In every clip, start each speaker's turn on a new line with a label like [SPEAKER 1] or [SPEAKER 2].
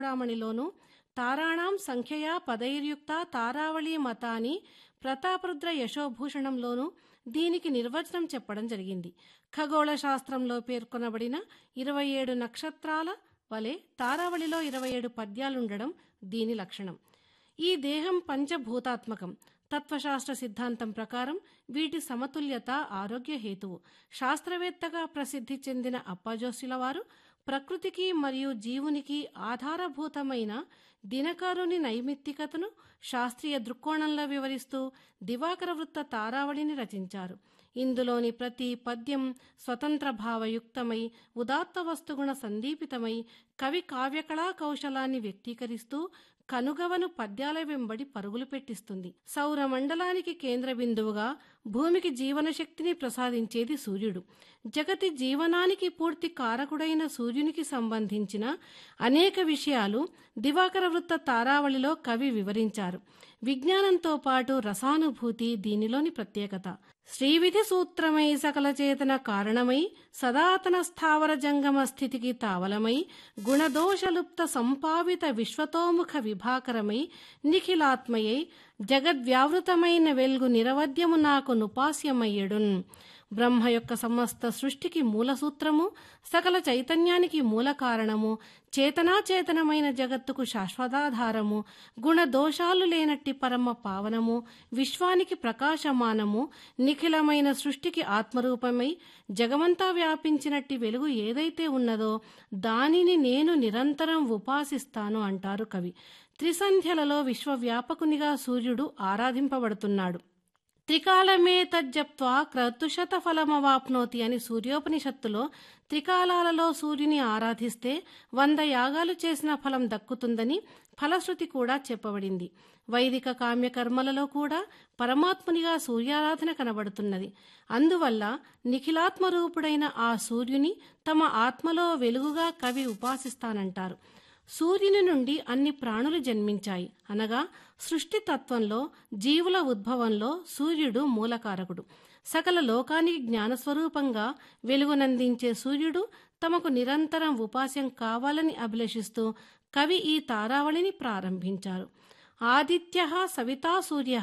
[SPEAKER 1] చూడామణిలోను తారాణం సంఖ్యయా పదైర్యుక్త తారావళి మతాని ప్రతాపరుద్ర యశోభూషణంలోను దీనికి నిర్వచనం చెప్పడం జరిగింది ఖగోళ శాస్త్రంలో పేర్కొనబడిన ఇరవై ఏడు నక్షత్రాల వలె తారావళిలో ఇరవై ఏడు పద్యాలుండడం దీని లక్షణం ఈ దేహం పంచభూతాత్మకం తత్వశాస్త్ర సిద్ధాంతం ప్రకారం వీటి సమతుల్యత ఆరోగ్య హేతువు శాస్త్రవేత్తగా ప్రసిద్ధి చెందిన అప్పాజోస్యుల వారు ప్రకృతికి మరియు జీవునికి ఆధారభూతమైన దినకరుని నైమిత్తికతను శాస్త్రీయ దృక్కోణంలో వివరిస్తూ దివాకర వృత్త తారావళిని రచించారు ఇందులోని ప్రతి పద్యం స్వతంత్ర భావయుక్తమై ఉదాత్త వస్తుగుణ సందీపితమై కవి కావ్యకళా కౌశలాన్ని వ్యక్తీకరిస్తూ కనుగవను పద్యాల వెంబడి పరుగులు పెట్టిస్తుంది సౌరమండలానికి కేంద్ర బిందువుగా భూమికి జీవనశక్తిని ప్రసాదించేది సూర్యుడు జగతి జీవనానికి పూర్తి కారకుడైన సూర్యునికి సంబంధించిన అనేక విషయాలు దివాకర వృత్త తారావళిలో కవి వివరించారు విజ్ఞానంతో పాటు రసానుభూతి దీనిలోని ప్రత్యేకత శ్రీవిధి సూత్రమై సకల చేతన కారణమై సదాతన స్థావర జంగమ స్థితికి తావలమై గుణదోషలుప్త సంపావిత విశ్వతోముఖ విభాకరమై నిఖిలాత్మయై జగద్వ్యావృతమైన వెల్గు నిరవధ్యము నాకు నుపాస్యమయ్యడున్ బ్రహ్మ యొక్క సమస్త సృష్టికి మూల సూత్రము సకల చైతన్యానికి మూల కారణము చేతనాచేతనమైన జగత్తుకు శాశ్వతాధారము గుణదోషాలు లేనట్టి పరమ పావనము విశ్వానికి ప్రకాశమానము నిఖిలమైన సృష్టికి ఆత్మరూపమై జగమంతా వ్యాపించినట్టి వెలుగు ఏదైతే ఉన్నదో దానిని నేను నిరంతరం ఉపాసిస్తాను అంటారు కవి త్రిసంధ్యలలో విశ్వవ్యాపకునిగా సూర్యుడు ఆరాధింపబడుతున్నాడు త్రికాలమే తజ్జప్త్వా క్రతుశత ఫలమవాప్నోతి అని సూర్యోపనిషత్తులో త్రికాలాలలో సూర్యుని ఆరాధిస్తే వంద యాగాలు చేసిన ఫలం దక్కుతుందని ఫలశ్రుతి కూడా చెప్పబడింది వైదిక కామ్యకర్మలలో కూడా పరమాత్మునిగా సూర్యారాధన కనబడుతున్నది అందువల్ల నిఖిలాత్మరూపుడైన ఆ సూర్యుని తమ ఆత్మలో వెలుగుగా కవి ఉపాసిస్తానంటారు సూర్యుని నుండి అన్ని ప్రాణులు జన్మించాయి అనగా సృష్టి తత్వంలో జీవుల ఉద్భవంలో సూర్యుడు మూలకారకుడు సకల లోకానికి జ్ఞానస్వరూపంగా వెలుగునందించే సూర్యుడు తమకు నిరంతరం ఉపాస్యం కావాలని అభిలషిస్తూ కవి ఈ తారావళిని ప్రారంభించారు ఆదిత్య సవితా సూర్య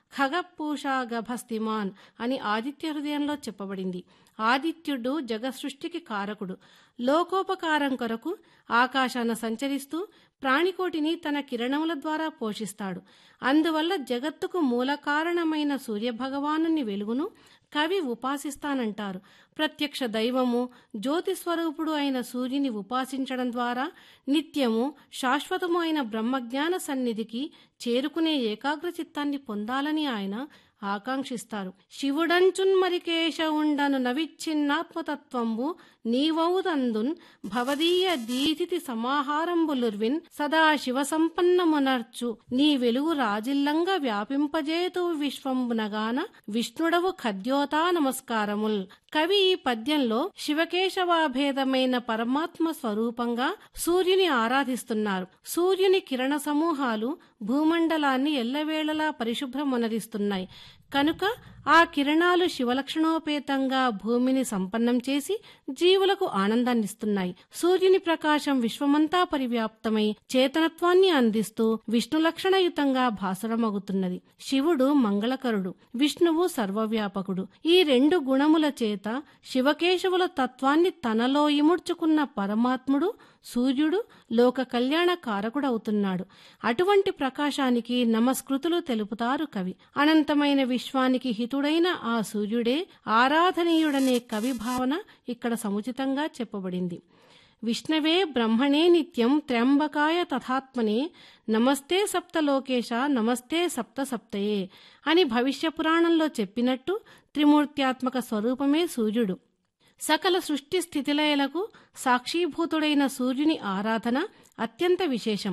[SPEAKER 1] ఖగపూషా గభస్తిమాన్ అని ఆదిత్య హృదయంలో చెప్పబడింది ఆదిత్యుడు జగసృష్టికి కారకుడు లోకోపకారం కొరకు ఆకాశాన సంచరిస్తూ ప్రాణికోటిని తన కిరణముల ద్వారా పోషిస్తాడు అందువల్ల జగత్తుకు మూల కారణమైన సూర్యభగవానుని వెలుగును కవి ఉపాసిస్తానంటారు ప్రత్యక్ష దైవము జ్యోతి స్వరూపుడు అయిన సూర్యుని ఉపాసించడం ద్వారా నిత్యము శాశ్వతము అయిన బ్రహ్మజ్ఞాన సన్నిధికి చేరుకునే ఏకాగ్ర చిత్తాన్ని పొందాలని ఆయన ఆకాంక్షిస్తారు శివుడంచున్మరికేశ ఉండను నవిచ్ఛిన్నాత్మతత్వంబు నీవౌదందున్ భవదీయ దీతితి సమాహారంబులుర్విన్ సదా శివ సంపన్నమునర్చు నీ వెలుగు రాజిల్లంగా వ్యాపింపజేతు విశ్వంబునగాన విష్ణుడవు ఖద్యోతా నమస్కారముల్ కవి ఈ పద్యంలో శివకేశవాభేదమైన పరమాత్మ స్వరూపంగా సూర్యుని ఆరాధిస్తున్నారు సూర్యుని కిరణ సమూహాలు భూమండలాన్ని ఎల్లవేళలా పరిశుభ్రమునరిస్తున్నాయి కనుక ఆ కిరణాలు శివలక్షణోపేతంగా భూమిని సంపన్నం చేసి జీవులకు ఆనందాన్నిస్తున్నాయి సూర్యుని ప్రకాశం విశ్వమంతా పరివ్యాప్తమై చేతనత్వాన్ని అందిస్తూ విష్ణు లక్షణయుతంగా భాసరమగుతున్నది శివుడు మంగళకరుడు విష్ణువు సర్వవ్యాపకుడు ఈ రెండు గుణముల చేత శివకేశవుల తత్వాన్ని తనలో ఇముడ్చుకున్న పరమాత్ముడు సూర్యుడు లోక కళ్యాణ కారకుడవుతున్నాడు అటువంటి ప్రకాశానికి నమస్కృతులు తెలుపుతారు కవి అనంతమైన విశ్వానికి హితుడైన ఆ సూర్యుడే ఆరాధనీయుడనే కవి భావన ఇక్కడ సముచితంగా చెప్పబడింది విష్ణవే బ్రహ్మణే నిత్యం త్ర్యంబకాయ తథాత్మనే నమస్తే సప్తలోకేశ నమస్తే సప్త సప్తయే అని భవిష్య పురాణంలో చెప్పినట్టు త్రిమూర్త్యాత్మక స్వరూపమే సూర్యుడు సకల సృష్టి స్థితిలయలకు సాక్షీభూతుడైన సూర్యుని ఆరాధన అత్యంత విశేషం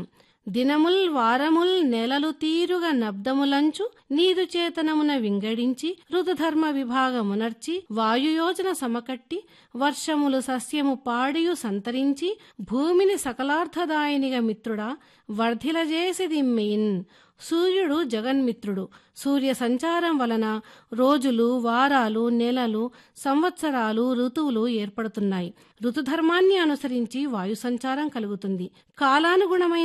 [SPEAKER 1] దినముల్ వారముల్ నెలలు తీరుగా నబ్దములంచు నీదు చేతనమున వింగడించి ఋతుధర్మ విభాగమునర్చి వాయుయోజన సమకట్టి వర్షములు సస్యము పాడియు సంతరించి భూమిని సకలార్థదాయనిగా మిత్రుడా వర్ధిలజేసిదిమ్మెయిన్ సూర్యుడు జగన్మిత్రుడు సూర్య సంచారం వలన రోజులు వారాలు నెలలు సంవత్సరాలు ఋతువులు ఏర్పడుతున్నాయి ఋతుధర్మాన్ని అనుసరించి వాయు సంచారం కలుగుతుంది కాలానుగుణమైన